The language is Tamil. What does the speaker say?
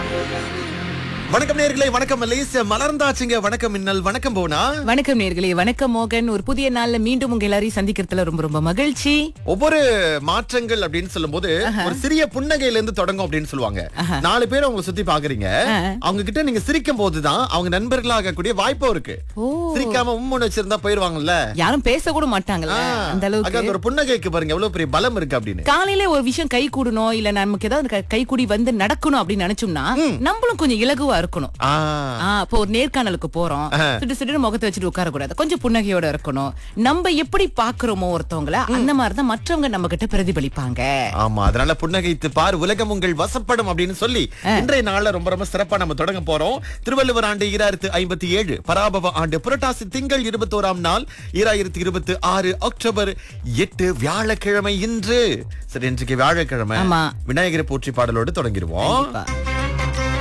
வணக்கம் நேர்களே வணக்கம் மலேசியா மலர்ந்தாச்சுங்க வணக்கம் மின்னல் வணக்கம் போனா வணக்கம் நேர்களே வணக்கம் மோகன் ஒரு புதிய நாள்ல மீண்டும் உங்க எல்லாரையும் சந்திக்கிறதுல ரொம்ப ரொம்ப மகிழ்ச்சி ஒவ்வொரு மாற்றங்கள் அப்படின்னு சொல்லும்போது ஒரு சிறிய புன்னகையில இருந்து தொடங்கும் அப்படின்னு சொல்லுவாங்க நாலு பேர் அவங்க சுத்தி பாக்குறீங்க அவங்க கிட்ட நீங்க சிரிக்கும் போதுதான் அவங்க நண்பர்களாகக்கூடிய வாய்ப்பும் இருக்கு ஓ. சிரிக்காம உம்முன்னு வச்சிருந்தா போயிருவாங்கல்ல யாரும் பேச கூட மாட்டாங்கல்ல அந்த அங்க அளவுக்கு அந்த ஒரு புன்னகைக்கு பாருங்க எவ்வளவு பெரிய பலம் இருக்கு அப்படின்னு காலையில ஒரு விஷயம் கை கூடணும் இல்ல நமக்கு ஏதாவது க- கை கூடி வந்து நடக்கணும் அப்படின்னு நினைச்சோம்னா நம்மளும் கொஞ்சம் இலகுவா இருக்கணும் ஆ, ஆ இப்போ ஒரு நேர்காணலுக்கு போறோம் சுட்டு சுட்டு முகத்தை வச்சுட்டு உட்கார கூடாது கொஞ்சம் புன்னகையோட இருக்கணும் நம்ம எப்படி பாக்குறோமோ ஒருத்தவங்கள அந்த மாதிரிதான் மற்றவங்க நம்ம கிட்ட பிரதிபலிப்பாங்க ஆமா அதனால புன்னகைத்து பார் உலகம் உங்கள் வசப்படும் அப்படின்னு சொல்லி இன்றைய நாள்ல ரொம்ப ரொம்ப சிறப்பா நம்ம தொடங்க போறோம் திருவள்ளுவர் ஆண்டு ஈராயிரத்து ஐம்பத்தி ஏழு பராபவ ஆண்டு புரட்டாசி திங்கள் இருபத்தோராம் நாள் ஈராயிரத்தி இருபத்தி ஆறு அக்டோபர் எட்டு வியாழக்கிழமை இன்று சரி இன்றைக்கு வியாழக்கிழமை ஆமா. விநாயகரை போற்றி பாடலோடு தொடங்கிடுவோம் கண்டிப்பா.